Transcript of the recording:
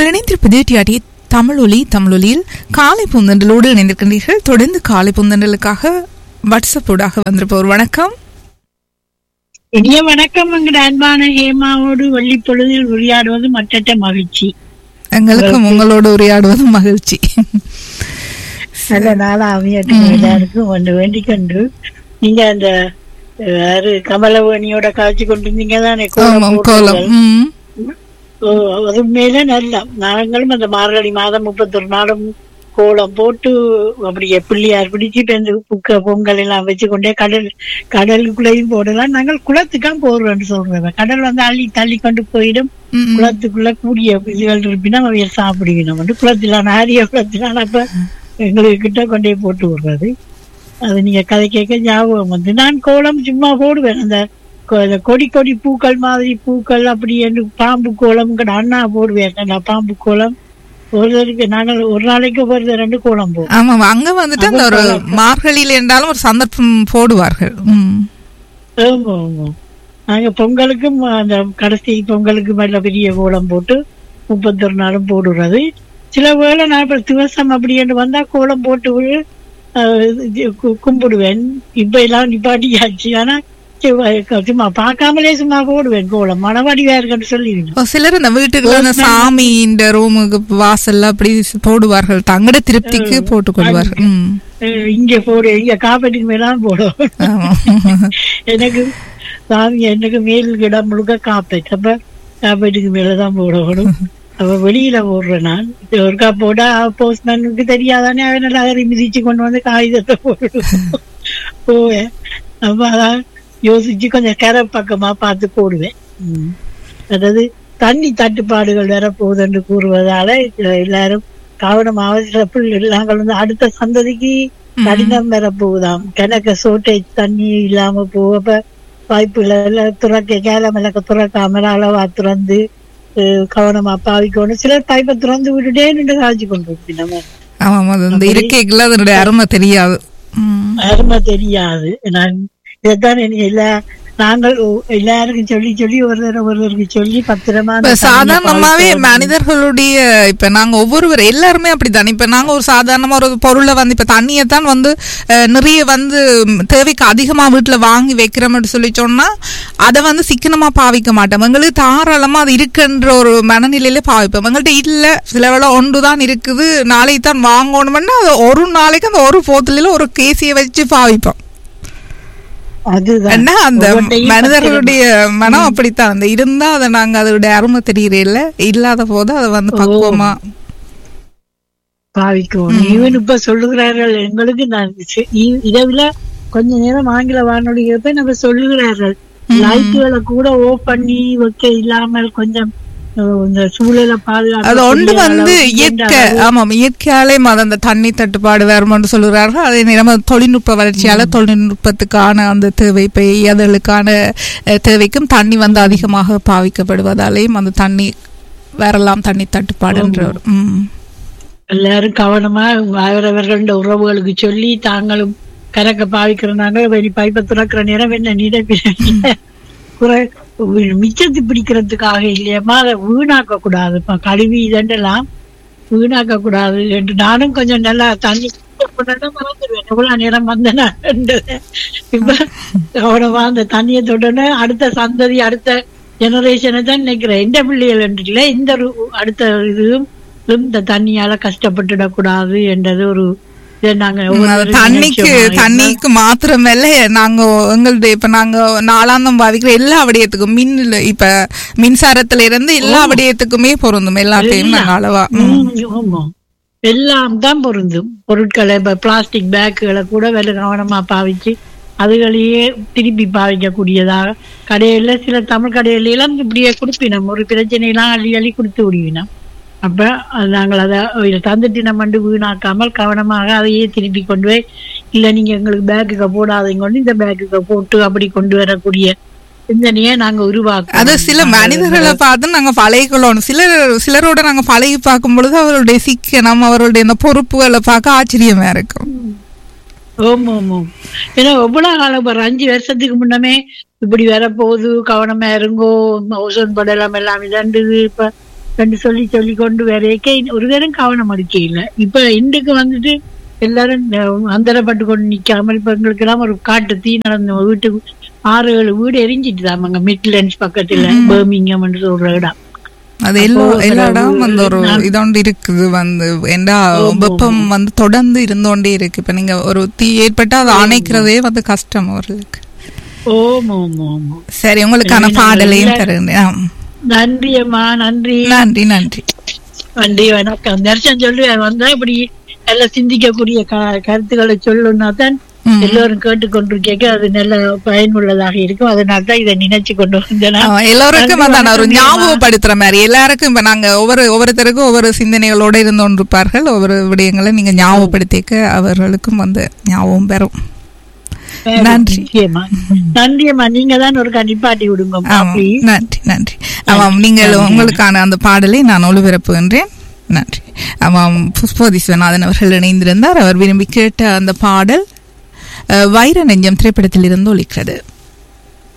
நீங்கள் இணைந்திருப்பது டிஆர்டி தமிழொலி தமிழொலியில் காலை பூந்தண்டலோடு இணைந்திருக்கின்றீர்கள் தொடர்ந்து காலை பூந்தண்டலுக்காக வாட்ஸ்அப்போடாக வந்திருப்பவர் வணக்கம் இனிய வணக்கம் எங்கட அன்பான ஹேமாவோடு வள்ளி பொழுதில் உரையாடுவது மற்ற மகிழ்ச்சி எங்களுக்கும் உங்களோடு உரையாடுவது மகிழ்ச்சி நல்ல நாளா அமையட்டும் எல்லாருக்கும் ஒன்று வேண்டிக் கொண்டு நீங்க அந்த அஹ், யாரு கமலவேணியோட காட்சி கொண்டிருந்தீங்க தானே கோலம் ஆமாம் கோலம் போடுறது. ம். ஓ, அது மேல நல்ல நாங்களும் அந்த மார்கழி மாதம் முப்பத்தொரு நாளும் கோலம் போட்டு அப்படியே பிள்ளையார் பிடிச்சு இப்ப இந்த புக்க பொங்கல் எல்லாம் வச்சு கொண்டே கடல் கடலுக்குள்ளேயும் போடலாம் நாங்கள் குளத்துக்காம் போடுறோம்னு சொல்றோம் கடல் வந்து அள்ளி தள்ளி கொண்டு போயிடும் ம். குளத்துக்குள்ள கூடிய இதுகள் இருப்பினா அவைய சாப்பிடுவினோம் வந்து குளத்திலான ஆரிய குளத்திலான அப்ப எங்களுக்கு கிட்ட கொண்டே போட்டு விடுறது அது நீங்க கதை கேட்க ஞாபகம் வந்து நான் கோலம் சும்மா போடுவேன் அந்த கொ- இந்த கொடி கொடி பூக்கள் மாதிரி பூக்கள் அப்படி என்று பாம்பு கோலம் அண்ணா போடுவேன் நான் பாம்பு கோலம் ஒரு தடவைக்கு நாங்கள் ஒரு நாளைக்கு ஒரு ரெண்டு கோலம் போடுவோம் ஆமாம் அங்க வந்துட்டு அந்த ஒரு மார்கழியில் என்றாலும் ஒரு சந்தர்ப்பம் போடுவார்கள் ம். ஆமா ஆமா நாங்க பொங்கலுக்கும் அந்த கடைசி பொங்கலுக்கு மேல பெரிய கோலம் போட்டு முப்பத்தொரு நாளும் போடுறது சில வேளை நான் இப்ப திவசம் அப்படி என்று வந்தா கோலம் போட்டு விழு- அஹ் இது கு- கும்பிடுவேன் இப்ப எல்லாம் நிப்பாட்டியாச்சு ஆனா சி- சும்மா பார்க்காமலே சும்மா போடுவேன் கோலம் மனவாடியா இருக்குன்னு சொல்லிடுவேன் ஒரு சிலர் அந்த வீட்டுக்குள்ள அந்த சாமி இந்த ரூமுக்கு வாசல்ல அப்படி போடுவார்கள் தங்கட திருப்திக்கு போட்டுக் கொள்வார்கள் ம். அஹ் இங்க போடு இங்க காப்பீட்டுக்கு மேலாம் போடும் ஆமாம். எனக்கு சாமி எனக்கு மேல் இடம் முழுக்க காப்பேட் அப்ப காப்பேட்டுக்கு மேலதான் போடணும் அப்ப வெளியில போடுறேன் நான் ஒருக்கா போட்டா போஸ்ட்மேனுக்கு தெரியாதானே அவன் நல்லா அகறி மிதிச்சு கொண்டு வந்து காகிதத்தை போடுவேன் போவேன் அப்ப அதான் யோசிச்சு கொஞ்சம் கரை பக்கமா பார்த்து போடுவேன் ம். அதாவது தண்ணி தட்டுப்பாடுகள் வேற போகுதுன்னு கூறுவதால எல்லாரும் கவனம் அவசரப்பில் நாங்கள் வந்து அடுத்த சந்ததிக்கு கடினம் வர போகுதாம் கிணக்க சோட்டேஜ் தண்ணி இல்லாம போக வாய்ப்புல எல்லாம் துறக்க கேலமலக்க துறக்காம அளவா திறந்து அஹ், கவனமா பாவிக்கணும் சிலர் பைப்பை திறந்து விட்டுட்டே நின்று காய்ச்சி கொண்டு இருக்கு நம்ம ஆமாம் அது அந்த இருக்கைக்குள்ள அதனுடைய அருமை தெரியாது ம். அருமை தெரியாது நான் இதைத்தான் எனக்கு எல்லா நாங்கள் ஒ- எல்லாருக்கும் சொல்லி சொல்லி ஒரு தடவை ஒருவருக்கு சொல்லி பத்திரமா இப்ப அந்த தண்ணியை சாதாரணமாவே பாவிக்கணும். மனிதர்களுடைய இப்ப நாங்க ஒவ்வொருவர் எல்லாருமே அப்படித்தானே இப்ப நாங்க ஒரு சாதாரணமா ஒரு பொருளை வந்து இப்ப தண்ணியை தான் வந்து அஹ், நிறைய வந்து ம், தேவைக்கு அதிகமா வீட்டுல வாங்கி வைக்கிறோம்னு சொல்லி சொன்னா அதை வந்து சிக்கனமா பாவிக்க மாட்டோம் எங்களுக்கு தாராளமா அது இருக்குன்ற ஒரு மனநிலையில பாவிப்போம் எங்கள்கிட்ட இல்ல சில வேளை ஒன்று தான் இருக்குது நாளைக்கு தான் வாங்கணும்னா அது ஒரு நாளைக்கு அந்த ஒரு போத்தலில ஒரு கேசியை வச்சு பாவிப்போம் அதுதான் ஏன்னா அந்த ஒவ்வொன்றையும் மனிதர்களுடைய மனம் அப்படித்தான் அந்த இருந்தா அதை நாங்க அதோட அருமை தெரியறதில்ல இல்லாத போது அதை வந்து பக்குவமா பாவிக்கும் ஈவன் இப்ப சொல்லுகிறார்கள் எங்களுக்கு நான் சி- இ- இதை விட கொஞ்ச நேரம் ஆங்கில வானொலி கேட்ப நம்ம சொல்லுகிறார்கள் லைட்டுகளை கூட ஓப் பண்ணி வைக்க இல்லாமல் கொஞ்சம் அஹ், இந்த சூழலை அது ஒன்று பாதுகாக்க வந்து இயற்கை ஆமாம் இயற்கையாலே மத அந்த தண்ணி தட்டுப்பாடு வரும்னு சொல்லுகிறார்கள் அதே நேரம் அது தொழில்நுட்ப வளர்ச்சியால தொழில்நுட்பத்துக்கான அந்த தேவை இப்போ அதற்கான அஹ், தேவைக்கும் தண்ணி வந்து அதிகமாக பாவிக்கப்படுவதாலேயும் அந்த தண்ணி வரலாம் தண்ணி தட்டுப்பாடுன்ற ஒரு ம். எல்லாரும் கவனமா அவரவர்கள உறவுகளுக்கு சொல்லி தாங்களும் கணக்க பாவிக்கிறனாங்க வெளி பைப்பை துறக்கிற நேரம் என்ன நீட குறை மிச்சத்து பிடிக்கிறதுக்காக இல்லையம்மா அதை வீணாக்க கூடாது இப்ப கழுவி இதெல்லாம் வீணாக்க கூடாது என்று நானும் கொஞ்சம் நல்லா தண்ணி போட்டேன்னா மறந்துடுவேன் எவ்வளவு நேரம் வந்தேன்னா இப்ப கவனமா அந்த தண்ணியை தொடனே அடுத்த சந்ததி அடுத்த ஜெனரேஷனை தான் நினைக்கிறேன் எந்த பிள்ளைகள் என்று இல்லை இந்த ஒரு- அடுத்த இதுவும் இந்த தண்ணியால கஷ்டப்பட்டுடக்கூடாது என்றது ஒரு இதை நாங்க அது ஒவ்வொருத்தரும் தண்ணிக்கு நினைச்சோம். தண்ணிக்கு மாத்திரமல்ல நாங்க எங்களுடைய இப்ப நாங்க நாளாந்தம் பாவிக்கிற எல்லா விடயத்துக்கும் மின் இப்ப மின்சாரத்துல இருந்து எல்லா விடயத்துக்குமே பொருந்தும் எல்லாத்தையும் நாங்க அளவா ம். ம், ஆமா. எல்லாம் தான் பொருந்தும் பொருட்களை இப்ப பிளாஸ்டிக் பேக்குகளை கூட வெள்ள கவனமா பாவிச்சு அதுகளையே திருப்பி பாவிக்கக்கூடியதாக கடையில சில தமிழ் கடையில எல்லாம் இப்படியே கொடுப்பினோம் ஒரு பிரச்சனையெல்லாம் அள்ளி அள்ளி கொடுத்து விடுவினோம் அப்ப அது நாங்கள் அதை இதை தந்துட்டு நம்ம வந்து வீணாக்காமல் கவனமாக அதையே திருப்பி கொண்டு போய் இல்ல நீங்க எங்களுக்கு பேக்குக்கு போடாதீங்க கொண்டு இந்த பேக்குக்கு போட்டு அப்படி கொண்டு வரக்கூடிய சிந்தனையை நாங்க உருவாக்குவோம் அது சில மனிதர்களை பார்த்து நாங்க பழகிக்கொள்ளணும் சிலர் சிலரோட நாங்க பழகி பார்க்கும் பொழுது அவருடைய சிக்கனம் அவருடைய இந்த பொறுப்புகளை பார்க்க ஆச்சரியமா இருக்கும் ஓம் ஓம் ஓம் ஏன்னா எவ்வளவு காலம் ஒரு அஞ்சு வருஷத்துக்கு முன்னமே இப்படி வரப்போகுது கவனமா இருங்கோ ஓசோன் படலம் எல்லாம் இதண்டுது இப்ப ரெண்டு சொல்லி சொல்லி கொண்டு வரைக்க ஒரு தரம் கவனம் அடிக்க இல்லை இப்ப இன்றைக்கு வந்துட்டு எல்லாரும் அந்தரப்பட்டு கொண்டு நிக்காமல் இப்ப எங்களுக்கு எல்லாம் ஒரு காட்டு தீ நடந்த வீட்டுக்கு ஆறு ஏழு வீடு எரிஞ்சிட்டு தான் அங்க மிட்லண்ட்ஸ் பக்கத்துல பர்மிங்கம் சொல்ற இடம் அது எல்லா அப்போ எல்லா சில இடம் வந்து ஒரு நான்- இதோண்டு இருக்குது வந்து ஏண்டா வெப்பம் வந்து தொடர்ந்து இருந்தோண்டே இருக்கு இப்ப நீங்க ஒரு தீ ஏற்பட்டா அதை அணைக்கிறதே வந்து கஷ்டம் அவர்களுக்கு ஓம் ஓம் ஓம் ஓம். சரி உங்களுக்கான சரி, பாடலையும் நல்ல- தருகிறேன் ஆம். நன்றி அம்மா நன்றி நன்றி நன்றி நன்றி வணக்கம் தர்ஷன் சொல்லுவேன் வந்தா இப்படி எல்லாம் சிந்திக்கக்கூடிய க- கருத்துக்களை சொல்லணும்னா தான் ம். எல்லோரும் கேட்டுக்கொண்டிருக்க அது நல்ல பயனுள்ளதாக இருக்கும் அதனால தான் இதை நினைச்சு கொண்டு வந்தேன் நான். ஆமா, எல்லோருக்கும் நன்றி, அதான் ஒரு வணக்கம், ஞாபகப்படுத்துற மாதிரி எல்லாருக்கும் இப்ப நாங்க ஒவ்வொரு ஒவ்வொருத்தருக்கும் ஒவ்வொரு சிந்தனைகளோட இருந்து கொண்டிருப்பார்கள் ஒவ்வொரு விடயங்களை நீங்க ஞாபகப்படுத்திக்க அவர்களுக்கும் வந்து ஞாபகம் பெறும் நன்றி. நிச்சயமா நன்றி அம்மா நீங்க தான் ஒரு கண்டிப்பாட்டி விடுங்க ஆமாம் please. நன்றி நன்றி ஆமாம் நீங்கள் உங்களுக்கான அந்த பாடலை நான் ஒளிபரப்புகின்றேன் நன்றி ஆமாம் புஷ்பவதி சிவநாதன் அவர்கள் இணைந்திருந்தார் அவர் விரும்பி கேட்ட அந்த பாடல் அஹ், வைர நெஞ்சம் திரைப்படத்தில் இருந்து ஒலிக்கிறது